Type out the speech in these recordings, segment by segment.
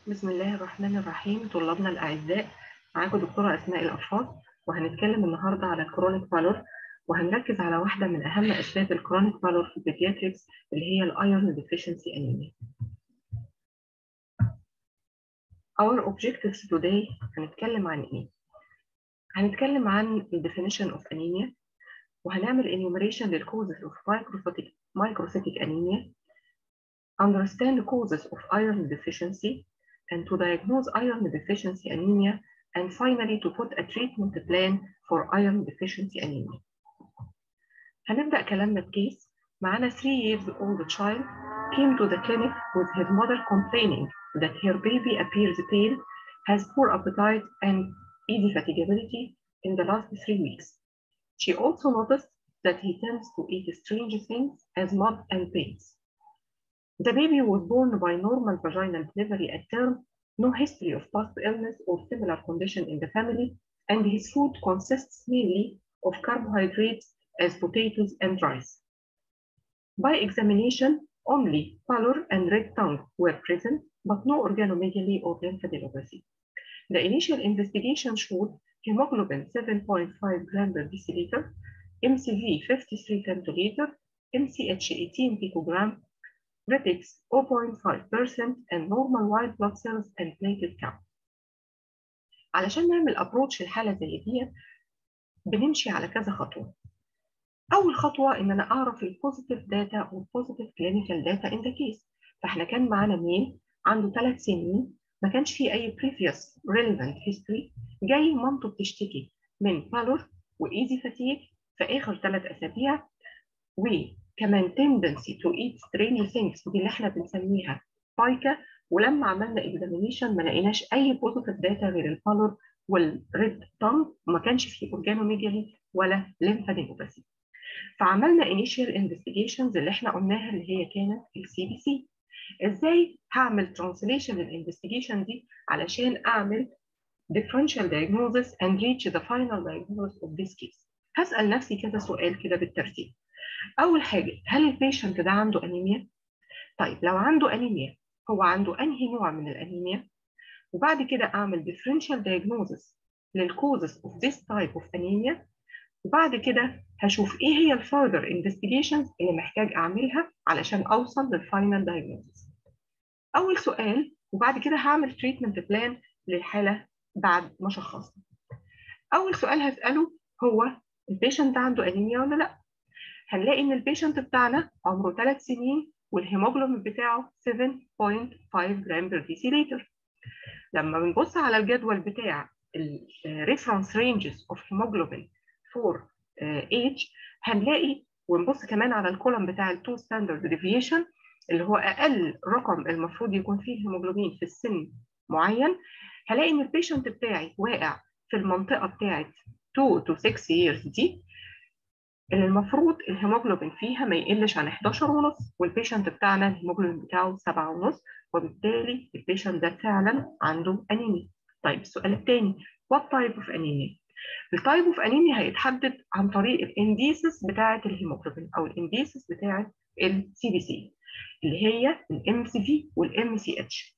بسم الله الرحمن الرحيم طلابنا الأعزاء معاكم دكتورة أسماء الأشخاص وهنتكلم النهاردة على الكرونيك بالور وهنركز على واحدة من أهم أسباب الكرونيك بالور في البيدياتريكس اللي هي الأيرون ديفيشنسي أنيميا. Our objectives today هنتكلم عن إيه؟ هنتكلم عن ال definition of anemia وهنعمل enumeration لل causes of microcytic, microcytic anemia understand the causes of iron deficiency and to diagnose iron deficiency anemia and finally to put a treatment plan for iron deficiency anemia. هنبدأ كلامنا بكيس معانا 3 years old child came to the clinic with his mother complaining that her baby appears pale, has poor appetite and easy fatigability in the last three weeks. She also noticed that he tends to eat strange things as mud and pains. The baby was born by normal vaginal delivery at term, no history of past illness or similar condition in the family, and his food consists mainly of carbohydrates as potatoes and rice. By examination, only pallor and red tongue were present, but no organomegaly or lymphadenopathy. The initial investigation showed hemoglobin 7.5 gram per deciliter, MCV 53 femtoliter, MCH 18 picogram, retics 0.5% and normal white blood cells and platelet count. علشان نعمل ابروتش لحاله زي دي بنمشي على كذا خطوه. اول خطوه ان انا اعرف البوزيتيف داتا والبوزيتيف كلينيكال داتا ان ذا كيس. فاحنا كان معانا مين عنده ثلاث سنين ما كانش فيه اي previous relevant history جاي مامته بتشتكي من بالور وايزي فاتيك في اخر ثلاث اسابيع وكمان tendency to eat strange things ودي اللي احنا بنسميها بايكا ولما عملنا examination ما لقيناش اي بوزيتيف داتا غير البالور والريد تانج وما كانش فيه اورجانوميجالي ولا ليمفادينوباثي فعملنا initial investigations اللي احنا قلناها اللي هي كانت السي بي سي ازاي هعمل ترانسليشن للانفستيجيشن دي علشان اعمل differential diagnosis and reach the final diagnosis of this case هسأل نفسي كذا سؤال كده بالترتيب أول حاجة هل البيشنت ده عنده أنيميا؟ طيب لو عنده أنيميا هو عنده أنهي نوع من الأنيميا؟ وبعد كده أعمل differential diagnosis للcauses of this type of anemia وبعد كده هشوف إيه هي الفurther investigations اللي محتاج أعملها علشان أوصل للفاينل diagnosis. أول سؤال وبعد كده هعمل treatment plan للحالة بعد ما شخصنا. أول سؤال هسأله هو البيشنت ده عنده أنيميا ولا لأ؟ هنلاقي ان البيشنت بتاعنا عمره 3 سنين والهيموجلوبين بتاعه 7.5 جرام بر ديسيليتر لما بنبص على الجدول بتاع الريفرنس رينجز اوف هيموجلوبين فور ايج هنلاقي ونبص كمان على الكولم بتاع التو ستاندرد ديفيشن اللي هو اقل رقم المفروض يكون فيه هيموجلوبين في السن معين هلاقي ان البيشنت بتاعي واقع في المنطقه بتاعت 2 to 6 years دي اللي المفروض الهيموجلوبين فيها ما يقلش عن 11 ونص والبيشنت بتاعنا الهيموجلوبين بتاعه 7 ونص وبالتالي البيشنت ده فعلا عنده انيميا. طيب السؤال الثاني what type of anemia؟ التايب اوف انيميا هيتحدد عن طريق الانديسس بتاعه الهيموجلوبين او الانديسس بتاعه السي بي سي اللي هي الام سي في والام سي اتش.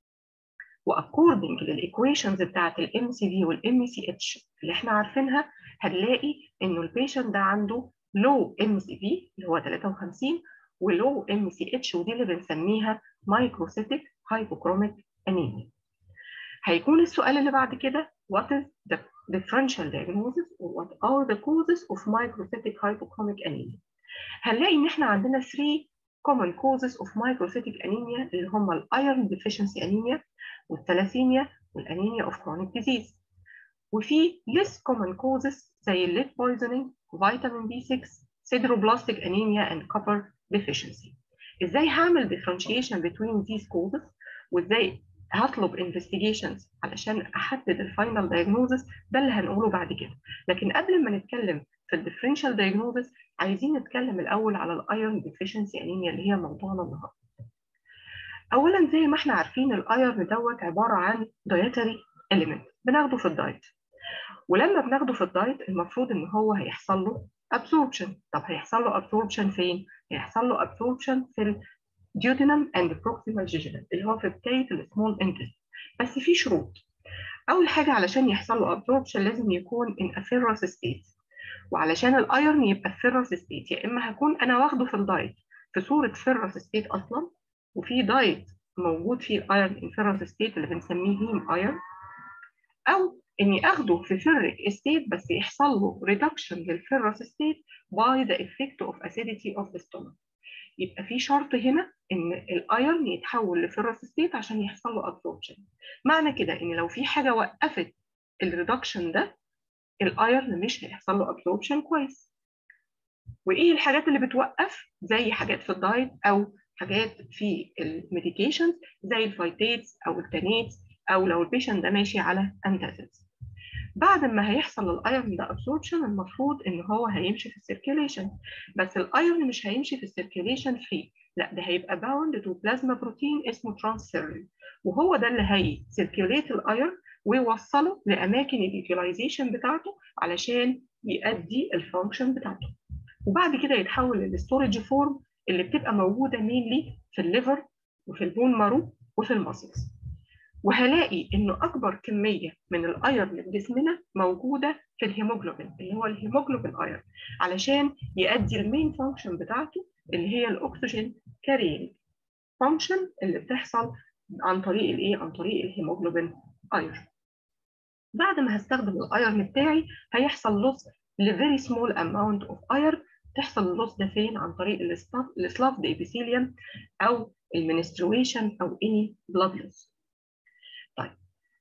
واكوردنج للايكويشنز بتاعه الام سي في والام سي اتش اللي احنا عارفينها هنلاقي انه البيشنت ده عنده لو ام سي في اللي هو 53 ولو ام سي اتش ودي اللي بنسميها مايكروسيتيك هايبوكروميك انيميا. هيكون السؤال اللي بعد كده what is the differential diagnosis or what are the causes of microcytic hypochromic anemia هنلاقي ان احنا عندنا 3 common causes of microcytic anemia اللي هم الايرون deficiency anemia والثلاسيميا والانيميا of chronic disease وفي less common causes زي الليد poisoning vitamin B6 sideroblastic anemia and copper deficiency ازاي هعمل differentiation between these causes وازاي هطلب investigations علشان احدد الفاينل diagnosis ده اللي هنقوله بعد كده لكن قبل ما نتكلم في الديفرنشال diagnosis عايزين نتكلم الاول على الايرون deficiency انيميا اللي هي موضوعنا النهارده اولا زي ما احنا عارفين الايرون دوت عباره عن dietary element بناخده في الدايت ولما بناخده في الدايت المفروض ان هو هيحصل له absorption طب هيحصل له absorption فين هيحصل له absorption في duodenum and proximal jejunum اللي هو في بدايه السمول intestine بس في شروط اول حاجه علشان يحصل له absorption لازم يكون in a ferrous state وعلشان الايرن يبقى في ferrous state يا اما هكون انا واخده في الدايت في صوره ferrous state اصلا وفي دايت موجود فيه الايرن in ferrous state اللي بنسميه هيم ايرن او اني اخده في ferric state بس يحصل له reduction للferrous state by the effect of acidity of the stomach يبقى في شرط هنا ان الايرن يتحول لفيرس ستيت عشان يحصل له ابسوربشن معنى كده ان لو في حاجه وقفت الريدكشن ده الايرن مش هيحصل له ابسوربشن كويس وايه الحاجات اللي بتوقف زي حاجات في الدايت او حاجات في الميديكيشنز زي الفايتيتس او التانيتس او لو البيشنت ده ماشي على انتاسيدز بعد ما هيحصل الايرون ده ابسوربشن المفروض ان هو هيمشي في السيركيوليشن بس الايرون مش هيمشي في السيركيوليشن فري لا ده هيبقى باوند تو بلازما بروتين اسمه ترانسفيرين وهو ده اللي هي سيركيوليت الايرون ويوصله لاماكن اليوتيلايزيشن بتاعته علشان يؤدي الفانكشن بتاعته وبعد كده يتحول للستورج فورم اللي بتبقى موجوده مينلي في الليفر وفي البون مارو وفي الماسلز وهلاقي انه اكبر كميه من الايرن في جسمنا موجوده في الهيموجلوبين اللي هو الهيموجلوبين ايرن علشان يؤدي المين فانكشن بتاعته اللي هي الاكسجين كارينج فانكشن اللي بتحصل عن طريق الايه عن طريق الهيموجلوبين ايرن بعد ما هستخدم الايرن بتاعي هيحصل لوس لفيري سمول اماونت اوف ايرن تحصل اللوس ده فين عن طريق السلاف ابيثيليوم او المنسترويشن او اني بلاد لوس طيب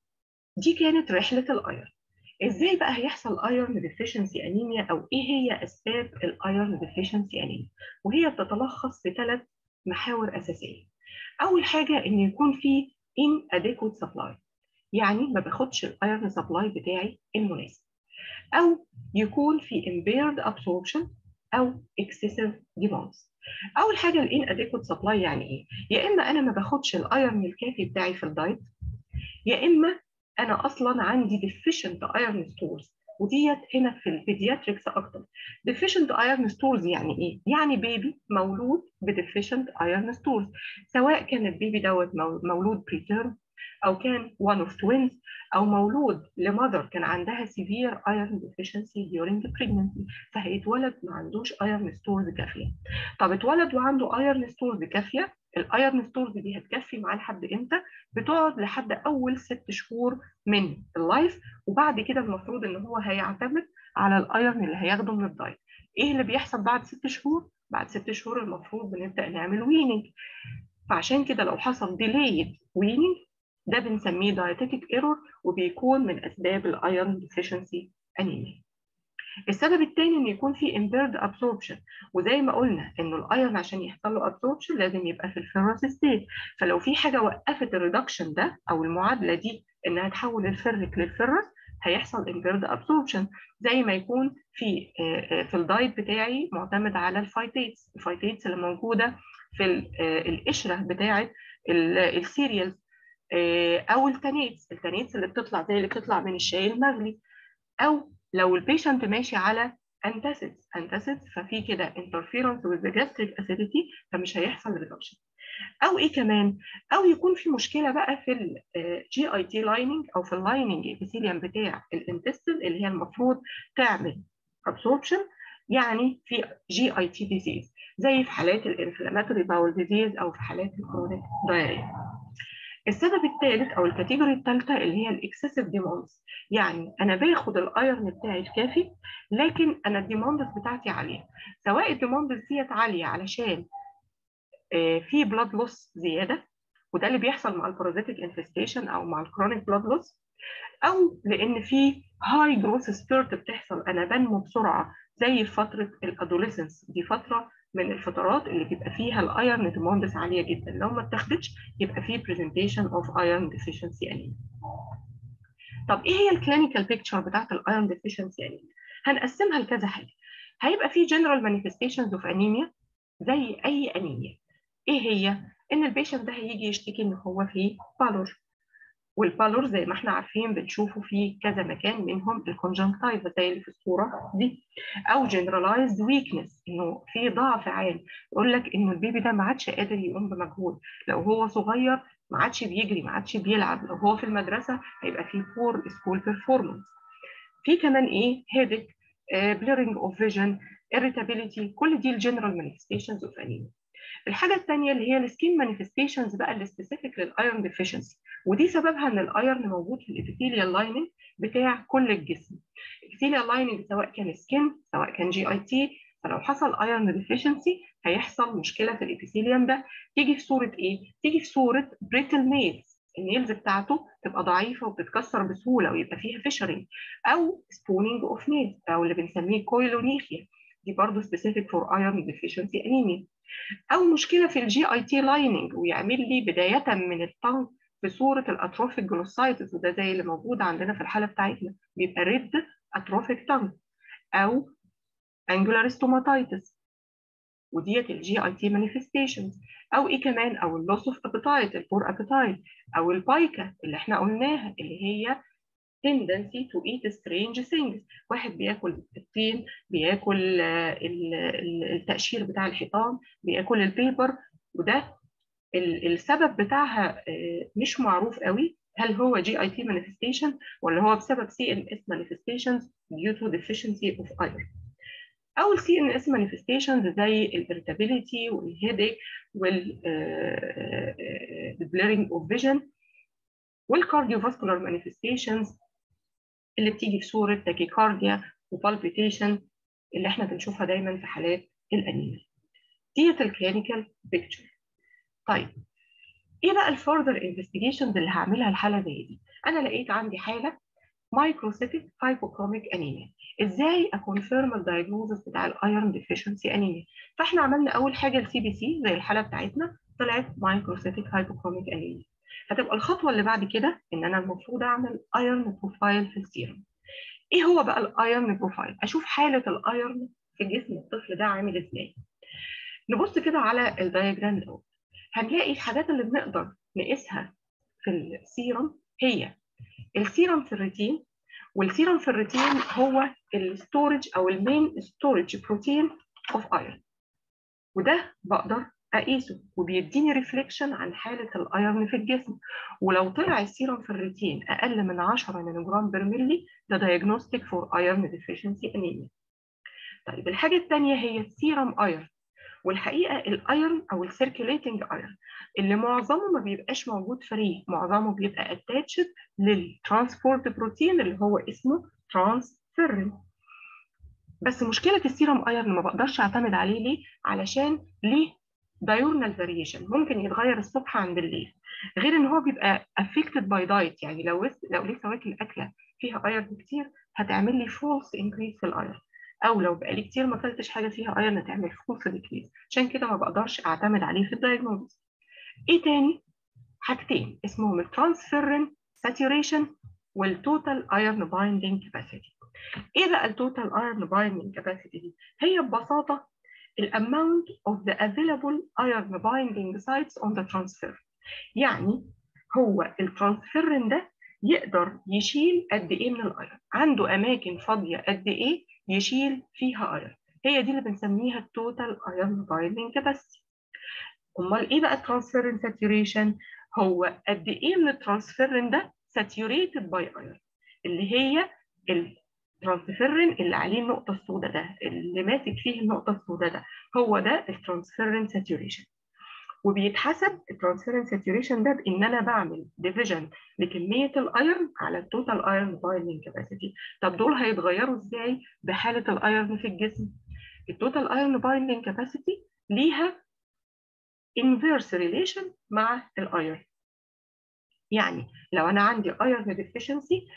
دي كانت رحله الايرن ازاي بقى هيحصل ايرن ديفيشنسي انيميا او ايه هي اسباب الايرن ديفيشنسي انيميا وهي بتتلخص في ثلاث محاور اساسيه اول حاجه ان يكون في inadequate supply يعني ما باخدش الايرن سبلاي بتاعي المناسب او يكون في impaired absorption او excessive demands اول حاجه الان adequate supply يعني ايه يا اما انا ما باخدش الايرن الكافي بتاعي في الدايت يا اما انا اصلا عندي deficient iron stores وديت هنا في البيدياتريكس اكتر deficient iron stores يعني ايه يعني بيبي مولود بديفيشنت iron stores سواء كان البيبي دوت مولود preterm او كان one of twins او مولود لمذر كان عندها severe iron deficiency during the pregnancy فهيتولد ما عندوش iron stores كافيه طب اتولد وعنده iron stores كافيه الايرن ستورز دي هتكفي معاه لحد امتى؟ بتقعد لحد اول ست شهور من اللايف وبعد كده المفروض ان هو هيعتمد على الايرن اللي هياخده من الدايت. ايه اللي بيحصل بعد ست شهور؟ بعد ست شهور المفروض بنبدا نعمل ويننج. فعشان كده لو حصل ديليد ويننج ده بنسميه دايتيتك ايرور وبيكون من اسباب الايرن ديفيشنسي انيميا. السبب الثاني ان يكون في impaired absorption وزي ما قلنا انه الايرن عشان يحصل له absorption لازم يبقى في الفيروس ستيت فلو في حاجه وقفت الريدكشن ده او المعادله دي انها تحول الفرك للفيروس هيحصل impaired absorption زي ما يكون في في الدايت بتاعي معتمد على الفايتيتس الفايتيتس اللي موجوده في القشره بتاعه السيريالز او التانيتس التانيتس اللي بتطلع زي اللي بتطلع من الشاي المغلي او لو البيشنت ماشي على انتاسيدز انتاسيدز ففي كده interference with the gastric acidity فمش هيحصل ريدكشن او ايه كمان او يكون في مشكله بقى في الجي اي تي لايننج او في اللايننج ابيثيليوم بتاع الانتستين اللي هي المفروض تعمل absorption يعني في جي اي تي ديزيز زي في حالات الانفلاماتوري باول ديزيز او في حالات الكرونيك دايريا السبب الثالث او الكاتيجوري الثالثه اللي هي الاكسسيف ديماندز يعني انا باخد الايرن بتاعي الكافي لكن انا الديماندز بتاعتي عاليه سواء الديماندز ديت عاليه علشان في بلاد لوس زياده وده اللي بيحصل مع البارازيتيك انفستيشن او مع الكرونيك بلاد لوس او لان في هاي جروث سبيرت بتحصل انا بنمو بسرعه زي فتره الادوليسنس دي فتره من الفترات اللي بيبقى فيها الايرن ديماندز عاليه جدا لو ما اتاخدتش يبقى في برزنتيشن اوف ايرن ديفيشنسي انيميا طب ايه هي الكلينيكال بيكتشر بتاعت الايرن ديفيشنسي انيميا هنقسمها لكذا حاجه هيبقى في جنرال مانيفستيشنز اوف انيميا زي اي انيميا ايه هي ان البيشنت ده هيجي يشتكي ان هو فيه بالور والبالور زي ما احنا عارفين بنشوفه في كذا مكان منهم الكونجنكتيفا زي اللي في الصوره دي او جنرالايزد ويكنس انه في ضعف عام يقول لك انه البيبي ده ما عادش قادر يقوم بمجهود لو هو صغير ما عادش بيجري ما عادش بيلعب لو هو في المدرسه هيبقى في بور سكول بيرفورمانس في كمان ايه هيدك بليرنج اوف فيجن irritability كل دي الجنرال مانيفستيشنز اوف انيميا الحاجه الثانيه اللي هي السكين مانيفستيشنز بقى اللي سبيسيفيك للايرون ديفيشنسي ودي سببها ان الايرون موجود في الابيثيليال لايننج بتاع كل الجسم الابيثيليال لايننج سواء كان سكين سواء كان جي اي تي فلو حصل ايرون ديفيشنسي هيحصل مشكله في الابيثيليوم ده تيجي في صوره ايه تيجي في صوره بريتل نيلز النيلز بتاعته تبقى ضعيفه وبتتكسر بسهوله ويبقى فيها فيشرنج او سبونينج اوف نيلز او اللي بنسميه كويلونيخيا دي برضه سبيسيفيك فور ايرون ديفيشنسي انيميا او مشكله في الجي اي تي لايننج ويعمل لي بدايه من الطنج في صوره الاتروفيك جلوسايتس وده زي اللي موجود عندنا في الحاله بتاعتنا بيبقى ريد اتروفيك تانج او انجولار ستوماتايتس وديت الجي اي تي مانيفستيشنز او ايه كمان او اللوس اوف ابيتايت البور ابيتايت او البايكا اللي احنا قلناها اللي هي tendency to eat strange things واحد بياكل الطين بياكل التقشير بتاع الحيطان بياكل البيبر وده السبب بتاعها مش معروف قوي هل هو جي اي تي manifestation ولا هو بسبب سي ان اس manifestations due to deficiency of iron او السي ان اس manifestations زي الارتابيليتي والهيديك والبليرنج اوف فيجن والكارديوفاسكولار مانيفستيشنز اللي بتيجي في صوره تاكيكارديا وبالبيتيشن اللي احنا بنشوفها دايما في حالات الانيميا ديت الكلينيكال بيكتشر طيب ايه بقى الفurther انفستيجيشنز اللي هعملها الحاله زي دي انا لقيت عندي حاله مايكروسيتيك هايبوكروميك انيميا ازاي اكونفيرم الدايجنوزس بتاع الايرون ديفيشنسي انيميا فاحنا عملنا اول حاجه السي بي سي زي الحاله بتاعتنا طلعت مايكروسيتيك هايبوكروميك انيميا هتبقى الخطوه اللي بعد كده ان انا المفروض اعمل ايرون بروفايل في السيرم ايه هو بقى الايرون بروفايل اشوف حاله الايرون في جسم الطفل ده عامل ازاي نبص كده على الدايجرام دوت هنلاقي الحاجات اللي بنقدر نقيسها في السيرم هي السيرم فيريتين والسيرم فيريتين هو الستورج او المين ستورج بروتين اوف ايرون وده بقدر اقيسه وبيديني ريفليكشن عن حاله الايرن في الجسم ولو طلع السيرم فيريتين اقل من 10 نانوجرام بير ملي ده دايجنوستيك فور ايرن ديفيشنسي انيميا طيب الحاجه الثانيه هي السيرم ايرن والحقيقه الايرن او السيركيوليتنج ايرن اللي معظمه ما بيبقاش موجود فري معظمه بيبقى اتاتشد للترانسبورت بروتين اللي هو اسمه ترانسفيرين بس مشكله السيرم ايرن ما بقدرش اعتمد عليه ليه علشان ليه دايورنال فاريشن ممكن يتغير الصبح عن بالليل غير ان هو بيبقى افكتد باي دايت يعني لو لو لسه واكل اكله فيها ايرن كتير هتعمل لي فولس انكريز في الايرن او لو بقالي كتير ما اكلتش حاجه فيها ايرن هتعمل فولس ديكريز عشان كده ما بقدرش اعتمد عليه في الدايجنوز ايه تاني حاجتين اسمهم الترانسفيرين ساتوريشن والتوتال ايرن بايندينج كاباسيتي ايه بقى التوتال ايرن بايندينج كاباسيتي دي هي ببساطه الاماونت of the available iron binding sites on the transfer يعني هو الترانسفيرين ده يقدر يشيل قد ايه من الايرون عنده اماكن فاضيه قد ايه يشيل فيها ايرون هي دي اللي بنسميها التوتال ايرون بايندينج كاباسيتي امال ايه بقى الترانسفيرين ساتوريشن هو قد ايه من الترانسفيرين ده ساتوريتد باي ايرون اللي هي الترانسفيرين اللي عليه النقطه السوداء ده اللي ماسك فيه النقطه السوداء ده هو ده الترانسفيرين ساتوريشن وبيتحسب الترانسفيرين ساتوريشن ده بان انا بعمل ديفيجن لكميه الايرن على التوتال ايرن بايندينج كاباسيتي طب دول هيتغيروا ازاي بحاله الايرن في الجسم التوتال ايرن بايندينج كاباسيتي ليها inverse relation مع الايرن يعني لو انا عندي ايرن ديفيشنسي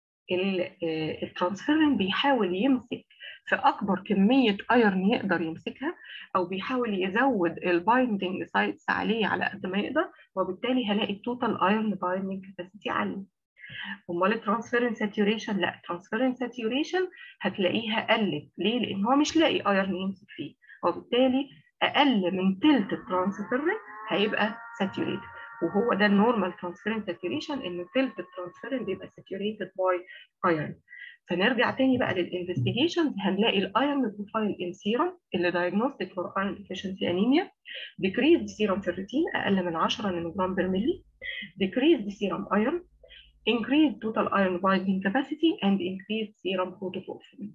الترانسفيرين بيحاول يمسك في اكبر كميه ايرن يقدر يمسكها او بيحاول يزود البايندنج سايتس عليه على قد ما يقدر وبالتالي هلاقي التوتال ايرن بايندنج كاباسيتي عاليه امال الترانسفيرين ساتوريشن لا الترانسفيرين ساتوريشن هتلاقيها قلت ليه لان هو مش لاقي ايرن يمسك فيه وبالتالي اقل من تلت الترانسفيرين هيبقى ساتوريتد وهو ده النورمال ترانسفيرنت ساتوريشن ان تلت الترانسفيرنت بيبقى ساتوريتد باي ايرون فنرجع تاني بقى للانفستيجيشنز هنلاقي الايرون بروفايل ان سيرم اللي دايجنوستيك فور ايرون ديفيشنسي انيميا decreased سيرم فيرتين اقل من 10 نانو جرام بير ملي decreased سيرم ايرون increased total iron binding capacity and increased serum protoporphyrin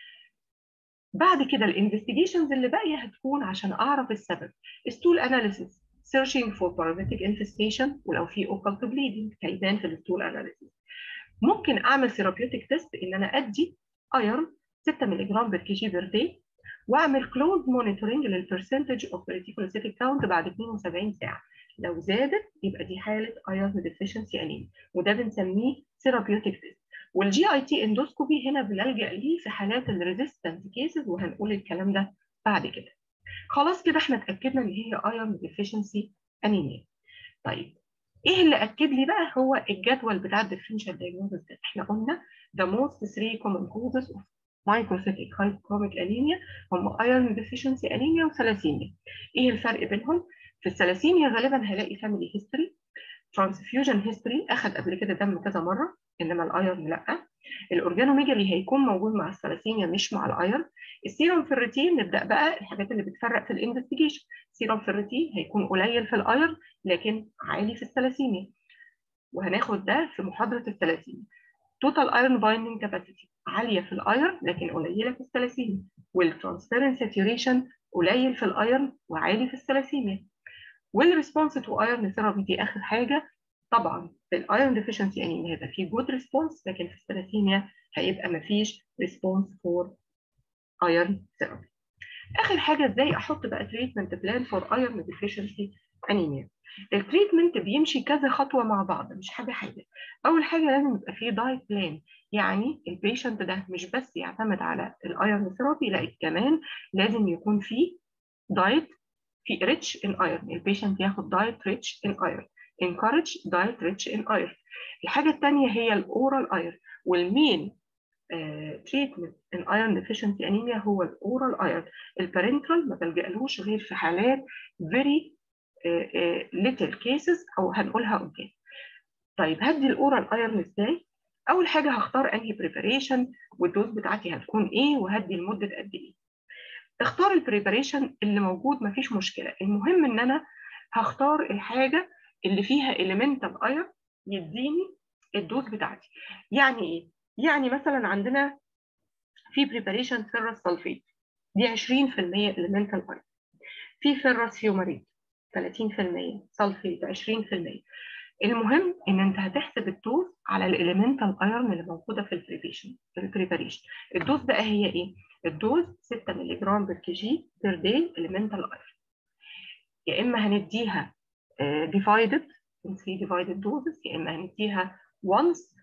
بعد كده الانفستيجيشنز اللي باقيه هتكون عشان اعرف السبب stool analysis searching for parasitic infestation ولو في occult bleeding هيبان في الستول analysis ممكن اعمل ثيرابيوتيك تيست ان انا ادي ايرون 6 ملغ بير كي جي بير داي واعمل كلوز مونيتورنج للبرسنتج اوف ريتيكولوسيتيك كاونت بعد 72 ساعه لو زادت يبقى دي حاله ايرون ديفيشنسي انيميا وده بنسميه ثيرابيوتيك تيست والجي اي تي اندوسكوبي هنا بنلجا ليه في حالات الريزيستنت كيسز وهنقول الكلام ده بعد كده خلاص كده احنا اتاكدنا ان هي ايرون ديفيشنسي انيميا طيب ايه اللي اكد لي بقى هو الجدول بتاع الديفرنشال دايجنوستس ده احنا قلنا the most three common causes of microcytic hypochromic anemia هم iron deficiency anemia وثلاسيميا ايه الفرق بينهم في الثلاسيميا غالبا هلاقي family history transfusion history اخذ قبل كده دم كذا مره انما الايرن لا الاورجانوميجالي هيكون موجود مع الثلاسيميا مش مع الايرن السيروم فيرتين نبدا بقى الحاجات اللي بتفرق في الانفستيجيشن سيروم فيرتين هيكون قليل في الايرن لكن عالي في الثلاسيميا وهناخد ده في محاضره الثلاسيميا توتال ايرون بايندنج كاباسيتي عاليه في الايرن لكن قليله في الثلاسيميا والترانسفيرنس ساتوريشن قليل في الايرن وعالي في الثلاسيميا والريسبونس تو ايرن ثيرابي دي اخر حاجه طبعا في الايرون ديفيشنسي انيميا هيبقى في جود ريسبونس لكن في الثلاسيميا هيبقى ما فيش ريسبونس فور ايرون ثيرابي اخر حاجه ازاي احط بقى تريتمنت بلان فور ايرون ديفيشنسي انيميا التريتمنت بيمشي كذا خطوه مع بعض مش حاجه حاجه اول حاجه لازم يبقى في دايت بلان يعني البيشنت ده مش بس يعتمد على الايرون ثيرابي لا كمان لازم يكون في دايت في ريتش ان ايرون البيشنت ياخد دايت ريتش ان ايرون encourage diet rich in iron الحاجة الثانية هي الاورال ايرون والمين تريتمنت ان ايرون ديفيشنسي انيميا هو الاورال ايرون البارنترال ما بلجألهوش غير في حالات very uh, uh, little cases او هنقولها قدام طيب هدي الاورال ايرون ازاي اول حاجه هختار انهي بريباريشن والدوز بتاعتي هتكون ايه وهدي لمده قد ايه اختار البريباريشن اللي موجود مفيش مشكله المهم ان انا هختار الحاجه اللي فيها elemental iron يديني الدوز بتاعتي يعني ايه يعني مثلا عندنا في بريباريشن فيرس سلفيت دي 20% elemental iron في فيرس هيومريت 30% سلفيت 20% المهم ان انت هتحسب الدوز على الاليمنتال ايرون اللي موجوده في البريباريشن في البريباريشن الدوز بقى هي ايه الدوز 6 ملغ بير كي جي بير داي اليمنتال ايرون يا اما هنديها divided in three divided doses يا اما هنديها once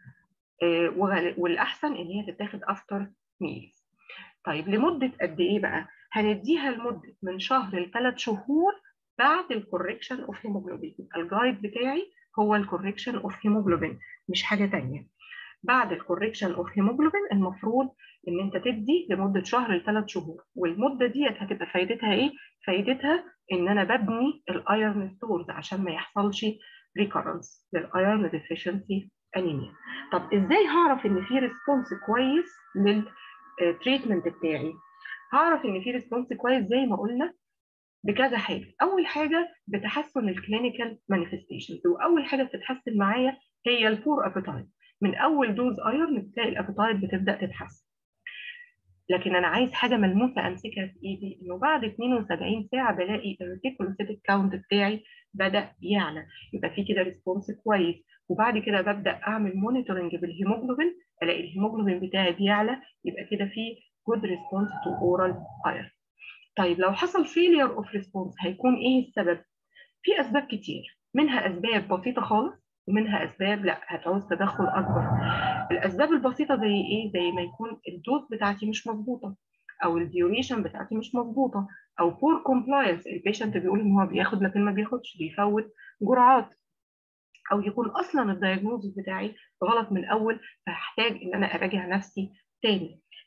والاحسن ان هي تتاخد after meals طيب لمده قد ايه بقى هنديها لمده من شهر لثلاث شهور بعد الكوركشن اوف هيموجلوبين الجايد بتاعي هو الكوركشن اوف هيموجلوبين مش حاجه ثانيه بعد الكوركشن اوف هيموجلوبين المفروض ان انت تدي لمده شهر لثلاث شهور والمده ديت هتبقى فايدتها ايه فايدتها ان انا ببني الايرون ستورز عشان ما يحصلش ريكورنس للايرون ديفيشنسي انيميا طب ازاي هعرف ان في ريسبونس كويس للتريتمنت بتاعي هعرف ان في ريسبونس كويس زي ما قلنا بكذا حاجه اول حاجه بتحسن الكلينيكال مانيفستيشنز واول حاجه بتتحسن معايا هي البور ابيتايت من اول دوز ايرون بتلاقي الابيتايت بتبدا تتحسن لكن انا عايز حاجه ملموسه امسكها في ايدي انه بعد 72 ساعه بلاقي الريتيكولوسيتيك كاونت بتاعي بدا يعلى يبقى في كده ريسبونس كويس وبعد كده ببدا اعمل مونيتورنج بالهيموجلوبين الاقي الهيموجلوبين بتاعي بيعلى يبقى كده في جود ريسبونس تو اورال ايرون طيب لو حصل فيلير اوف ريسبونس هيكون ايه السبب في اسباب كتير منها اسباب بسيطه خالص ومنها اسباب لا هتعوز تدخل اكبر الاسباب البسيطه زي ايه زي ما يكون الدوز بتاعتي مش مظبوطه او الديوريشن بتاعتي مش مظبوطه او بور كومبلاينس البيشنت بيقول ان هو بياخد لكن ما بياخدش بيفوت جرعات او يكون اصلا الدايجنوز بتاعي غلط من الاول فهحتاج ان انا اراجع نفسي تاني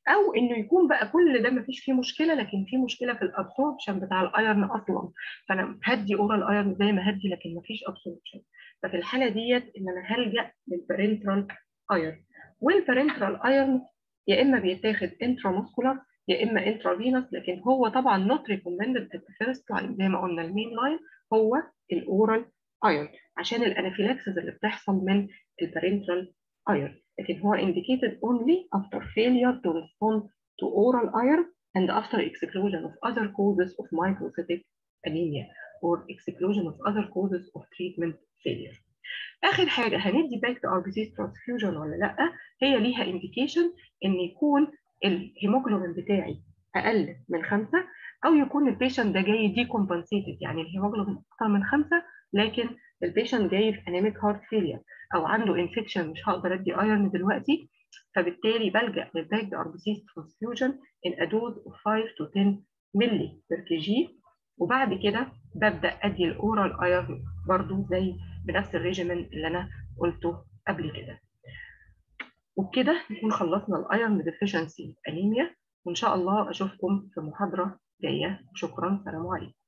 او انه يكون بقى كل ده مفيش فيه مشكله لكن في مشكله في الابسوربشن بتاع الايرن اصلا فانا هدي اورال ايرن زي ما هدي لكن مفيش ابسوربشن ففي الحاله ديت ان انا هلجا للبارنترال ايرن والبارنترال ايرن يا اما بيتاخد انتراموسكولار يا اما انترافينوس لكن هو طبعا نوت ريكومندد ات فيرست لاين زي ما قلنا المين لاين هو الاورال ايرن عشان الانافيلاكسس اللي بتحصل من البارنترال iron لكن هو indicated only after failure to respond to oral iron and after exclusion of other causes of microcytic anemia or exclusion of other causes of treatment failure. آخر حاجة هندي back to RBC transfusion ولا لأ هي ليها indication إن يكون الهيموجلوبين بتاعي أقل من خمسة أو يكون البيشنت ده جاي decompensated يعني الهيموجلوبين أكتر من خمسة لكن البيشنت جاي في انيميك هارت فيلير او عنده انفكشن مش هقدر ادي ايرون دلوقتي فبالتالي بلجا للباك ار بي سي ترانسفيوجن ان ادوز اوف 5 تو 10 مللي بير كي جي وبعد كده ببدا ادي الاورال ايرون برضو زي بنفس الريجيمن اللي انا قلته قبل كده وبكده نكون خلصنا الايرون ديفيشنسي انيميا وان شاء الله اشوفكم في محاضره جايه شكرا سلام عليكم